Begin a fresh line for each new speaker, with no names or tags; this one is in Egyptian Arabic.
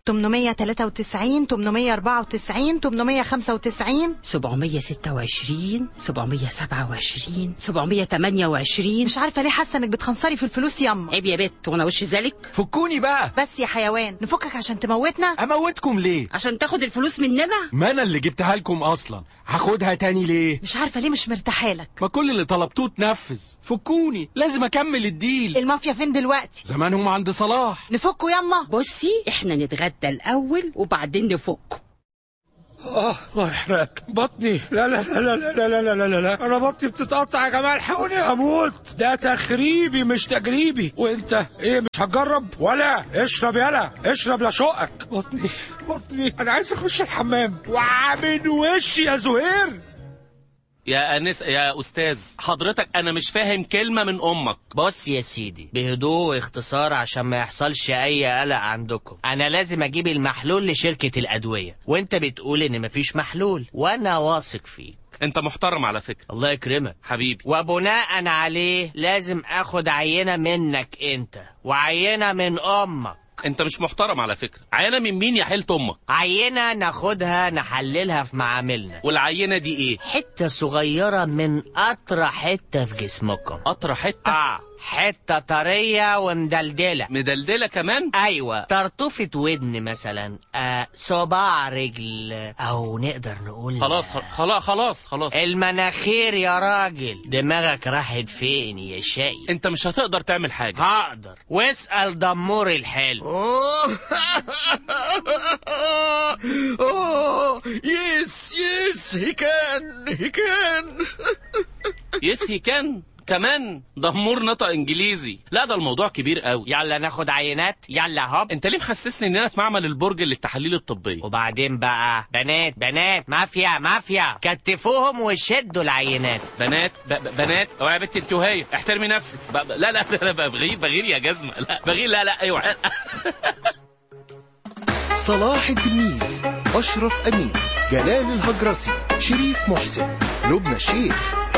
893 894 895
726 727 728
مش عارفة ليه حاسة انك بتخنصري في الفلوس ياما
عيب يا بت وانا وش ذلك
فكوني بقى
بس يا حيوان نفكك عشان تموتنا
اموتكم ليه
عشان تاخد الفلوس مننا
ما انا اللي جبتها لكم اصلا هاخدها تاني ليه
مش عارفة ليه مش مرتاحة لك
ما كل اللي طلبتوه اتنفذ فكوني لازم اكمل الديل
المافيا فين دلوقتي
زمانهم عند صلاح
نفكوا ياما
بصي احنا نتغدى الاول وبعدين نفك
اه الله يحرقك بطني لا لا لا لا لا لا لا لا لا لا انا بطني بتتقطع يا جماعه الحقوني اموت ده تخريبي مش تجريبي وانت ايه مش هتجرب ولا اشرب يلا اشرب لا شقك بطني بطني انا عايز اخش الحمام وعامل وشي يا زهير
يا أنس يا أستاذ حضرتك أنا مش فاهم كلمة من أمك
بص يا سيدي بهدوء واختصار عشان ما يحصلش اي قلق عندكم انا لازم اجيب المحلول لشركة الادوية وانت بتقول ان مفيش محلول وانا واثق فيك
أنت محترم على فكرة
الله يكرمك
حبيبي
وبناء عليه لازم اخد عينة منك انت وعينة من امك
أنت مش محترم على فكرة عينة من مين يا حيلة أمك
عينة ناخدها نحللها في معاملنا
والعينة دي إيه
حتة صغيرة من أطرى حتة في جسمكم
قطرة حتة
آه حتة طرية ومدلدلة
مدلدلة كمان
ايوه طرطوفة ودن مثلا آه صباع رجل او نقدر نقول
خلاص خلاص خلاص خلاص
المناخير يا راجل دماغك راحت فين يا شقي
أنت مش هتقدر تعمل حاجة
هقدر واسأل دمور الحلو
اوه يس يس هي كان هي كان
يس هي كان كمان دمور نطق انجليزي لا ده الموضوع كبير قوي
يلا ناخد عينات يلا هوب
انت ليه محسسني ان انا في معمل البرج للتحاليل الطبيه
وبعدين بقى بنات بنات مافيا مافيا كتفوهم وشدوا العينات
بنات ب... ب- بنات اوعى يا بنت انت وهي احترمي نفسك ب... ب... لا لا لا, لا بغير بغير يا جزمه لا بغير لا لا ايوه
صلاح الدميز أشرف أمين جلال الهجرسي شريف محسن لبنى الشيخ